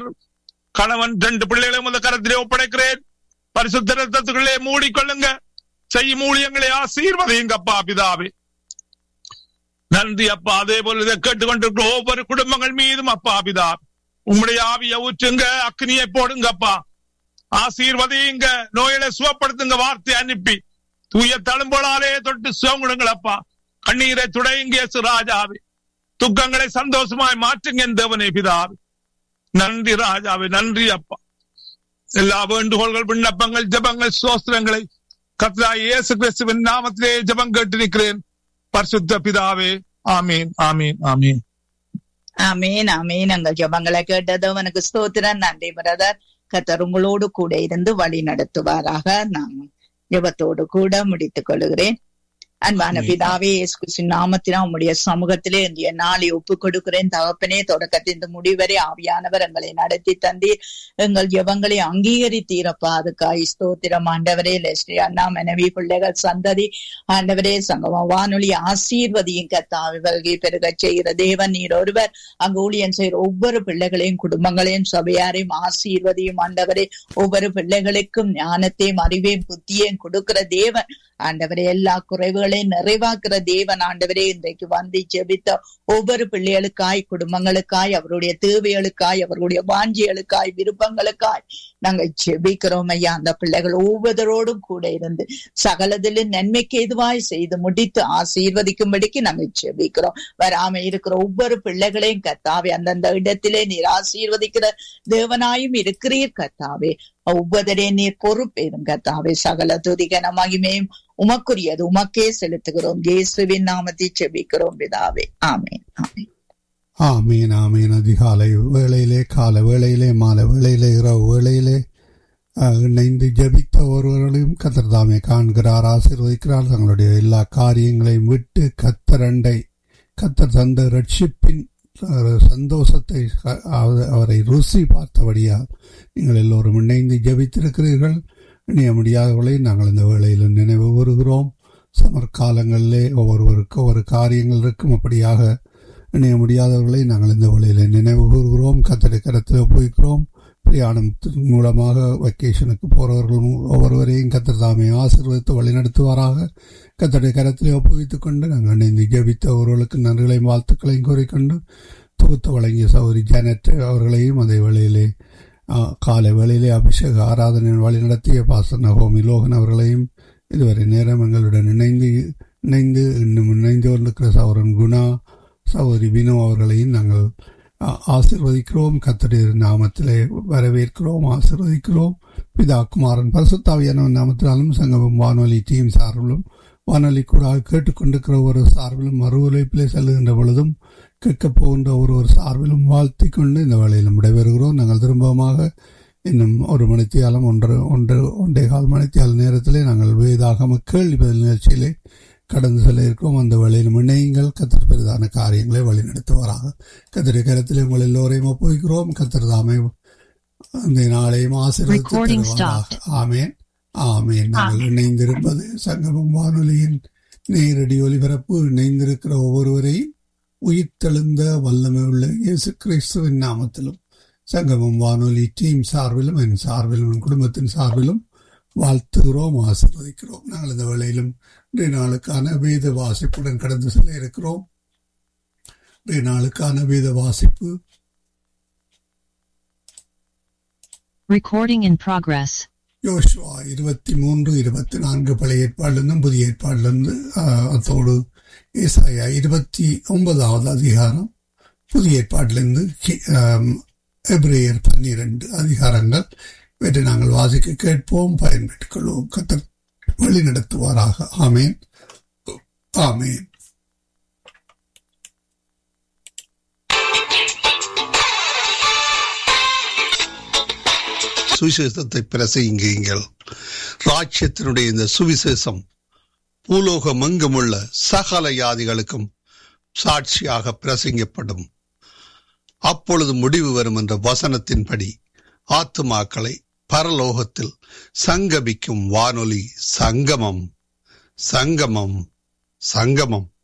கணவன் ரெண்டு பிள்ளைகளை முதல் கரத்திலே ஒப்படைக்கிறேன் பரிசுத்த ரத்தத்துக்குள்ளே மூடிக்கொள்ளுங்க செய்யும் ஊழியங்களை ஆசீர்வதிங்கப்பா பிதாவே நன்றி அப்பா அதே போல இதை கேட்டுக்கொண்டிருக்கிற ஒவ்வொரு குடும்பங்கள் மீதும் அப்பா பிதா உம்முடைய ஆவிய ஊற்றுங்க அக்னியை போடுங்கப்பா ஆசீர்வதிங்க நோய்களை சுகப்படுத்துங்க வார்த்தை அனுப்பி தூய தழும்போலாலே தொட்டு சுகங்குடுங்களப்பா கண்ணீரை துடைங்க ராஜாவே துக்கங்களை சந்தோஷமாய் மாற்றுங்க என் தேவனே பிதாவே நன்றி ராஜாவே நன்றி அப்பா எல்லா வேண்டுகோள்கள் விண்ணப்பங்கள் ஜபங்கள் சோஸ்திரங்களை கத்ரா இயேசு கிறிஸ்துவின் நாமத்திலே ஜபம் கேட்டிருக்கிறேன் பரிசுத்த பிதாவே ஆமீன் ஆமீன் ஆமீன் ஆமீன் ஆமீன் எங்கள் ஜபங்களை கேட்டது அவனுக்கு ஸ்தோத்திரம் நன்றி பிரதர் கத்தர் உங்களோடு கூட இருந்து வழி நடத்துவாராக நான் ஜபத்தோடு கூட முடித்துக் கொள்கிறேன் அன்பான பிதாவே இயேசு நாமத்தினா உம்முடைய சமூகத்திலே இந்திய நாளை ஒப்பு கொடுக்கிறேன் தகப்பனே தொடக்கத்தின் முடிவரை ஆவியானவர் எங்களை நடத்தி தந்தி எங்கள் ஜபங்களை அங்கீகரித்தீரப்பா அதுக்காய் ஸ்தோத்திரம் ஆண்டவரே லெஸ்ரீ அண்ணா மனைவி பிள்ளைகள் சந்ததி ஆண்டவரே சங்கமம் வானொலி ஆசீர்வதியும் கத்தாவி வல்கை பெருக செய்கிற தேவன் நீர் ஒருவர் அங்கு ஊழியன் செய்கிற ஒவ்வொரு பிள்ளைகளையும் குடும்பங்களையும் சபையாரையும் ஆசீர்வதியும் ஆண்டவரே ஒவ்வொரு பிள்ளைகளுக்கும் ஞானத்தையும் அறிவையும் புத்தியையும் கொடுக்கிற தேவன் ஆண்டவரே எல்லா குறைவுகளையும் நிறைவாக்குற தேவன் ஆண்டவரே இன்றைக்கு வந்து ஜெபித்த ஒவ்வொரு பிள்ளைகளுக்காய் குடும்பங்களுக்காய் அவருடைய தேவைகளுக்காய் அவர்களுடைய வாஞ்சிகளுக்காய் விருப்பங்களுக்காய் நாங்கள் ஜெபிக்கிறோம் ஐயா அந்த பிள்ளைகள் ஒவ்வொருவரோடும் கூட இருந்து சகலதிலும் நன்மைக்கு எதுவாய் செய்து முடித்து ஆசீர்வதிக்கும்படிக்கு நாங்கள் ஜெபிக்கிறோம் வராம இருக்கிற ஒவ்வொரு பிள்ளைகளையும் கத்தாவே அந்தந்த இடத்திலே நீர் ஆசீர்வதிக்கிற தேவனாயும் இருக்கிறீர் கத்தாவே ஒவ்வொருவரே நீர் பொறுப்பேறும் கத்தாவே சகல துதிகன மகிமையும் உமக்குரியது உமக்கே செலுத்துகிறோம் இயேசுவின் நாமத்தை செபிக்கிறோம் பிதாவே ஆமேன் ஆமேன் ஆமீன் ஆமீன் அதிகாலை வேளையிலே கால வேளையிலே மாலை வேளையிலே இரவு வேளையிலே இணைந்து ஜபித்த ஒருவர்களையும் கத்தர் தாமே காண்கிறார் ஆசீர்வதிக்கிறார் தங்களுடைய எல்லா காரியங்களையும் விட்டு கத்தரண்டை கத்தர் தந்த ரட்சிப்பின் சந்தோஷத்தை அவரை ருசி பார்த்தபடியால் நீங்கள் எல்லோரும் இணைந்து ஜபித்திருக்கிறீர்கள் இணைய முடியாதவர்களை நாங்கள் இந்த வேளையில் நினைவு கூறுகிறோம் சமர்காலங்களிலே ஒவ்வொருவருக்கு ஒவ்வொரு காரியங்கள் இருக்கும் அப்படியாக இணைய முடியாதவர்களை நாங்கள் இந்த வேளையில் நினைவு கூறுகிறோம் கத்தடை கரத்தில் ஒப்புவிக்கிறோம் பிரயாணத்தின் மூலமாக வெக்கேஷனுக்கு போறவர்கள் ஒவ்வொருவரையும் கத்தர் தாமே ஆசீர்வதித்து வழிநடத்துவாராக கத்தடை கரத்திலே ஒப்புவித்துக் கொண்டு நாங்கள் இணைந்து ஜபித்த ஒருவர்களுக்கு நன்றிகளையும் வாழ்த்துக்களையும் கூறிக்கொண்டு தொகுத்து வழங்கிய சௌரி ஜானட் அவர்களையும் அதே வேளையிலே காலை வேளையிலே அபிஷேக ஆராதனை வழி நடத்திய பாச நகோமி லோகன் அவர்களையும் இதுவரை நேரம் எங்களுடன் இணைந்து இணைந்து இன்னும் இணைந்து கொண்டிருக்கிற சௌரன் குணா சகோதரி வினோ அவர்களையும் நாங்கள் ஆசிர்வதிக்கிறோம் கத்தடைய நாமத்திலே வரவேற்கிறோம் ஆசிர்வதிக்கிறோம் பிதா குமாரன் பரிசுத்தாவியான நாமத்தினாலும் சங்கமம் வானொலி டீம் சார்பிலும் வானொலி கூட கேட்டுக்கொண்டிருக்கிற ஒரு சார்பிலும் மறு உழைப்பிலே செல்லுகின்ற பொழுதும் கேட்கப் போகின்ற ஒரு ஒரு சார்பிலும் வாழ்த்தி கொண்டு இந்த வேலையிலும் விடைபெறுகிறோம் நாங்கள் திரும்பமாக இன்னும் ஒரு மணித்தியாலம் ஒன்று ஒன்று ஒன்றே கால் மணித்தியால நேரத்திலே நாங்கள் வேதாகம கேள்வி பதில் நிகழ்ச்சியிலே கடந்து செல்ல இருக்கிறோம் அந்த வேளையில் இணையுங்கள் கத்தர் பெரிதான காரியங்களை வழிநடத்துவாராக கத்திரை கரத்தில் உங்கள் எல்லோரையும் ஒப்புவிக்கிறோம் கத்தர் தாமே அந்த நாளையும் ஆசீர்வதித்து ஆமேன் ஆமேன் நாங்கள் இணைந்திருப்பது சங்கமம் வானொலியின் நேரடி ஒலிபரப்பு இணைந்திருக்கிற ஒவ்வொருவரையும் உயிர்த்தெழுந்த வல்லமை உள்ள இயேசு கிறிஸ்துவின் நாமத்திலும் சங்கமம் வானொலி டீம் சார்பிலும் என் சார்பிலும் என் குடும்பத்தின் சார்பிலும் வாழ்த்துகிறோம் ஆசிர்வதிக்கிறோம் நாங்கள் இந்த வேளையிலும் இன்றைய நாளுக்கான வேத வாசிப்புடன் கடந்து செல்ல இருக்கிறோம் இன்றைய நாளுக்கான வேத வாசிப்பு Recording in progress. யோசுவா இருபத்தி மூன்று இருபத்தி நான்கு பழைய ஏற்பாடிலிருந்தும் புதிய ஏற்பாடிலிருந்து அத்தோடு ஏசாயா இருபத்தி ஒன்பதாவது அதிகாரம் புதிய ஏற்பாட்டிலிருந்து எப்ரேயர் பன்னிரண்டு அதிகாரங்கள் இவற்றை நாங்கள் வாசிக்க கேட்போம் பயன்பெற்றுக் கொள்வோம் கத்த வழி நடத்துவாராக ஆமேன் ஆமேன் சுவிசேஷத்தை பிரசங்கிங்கள் ராஜ்யத்தினுடைய இந்த சுவிசேஷம் பூலோகம் எங்குமுள்ள சகல யாதிகளுக்கும் சாட்சியாக பிரசங்கப்படும் அப்பொழுது முடிவு வரும் என்ற வசனத்தின்படி ஆத்துமாக்களை பரலோகத்தில் சங்கமிக்கும் வானொலி சங்கமம் சங்கமம் சங்கமம்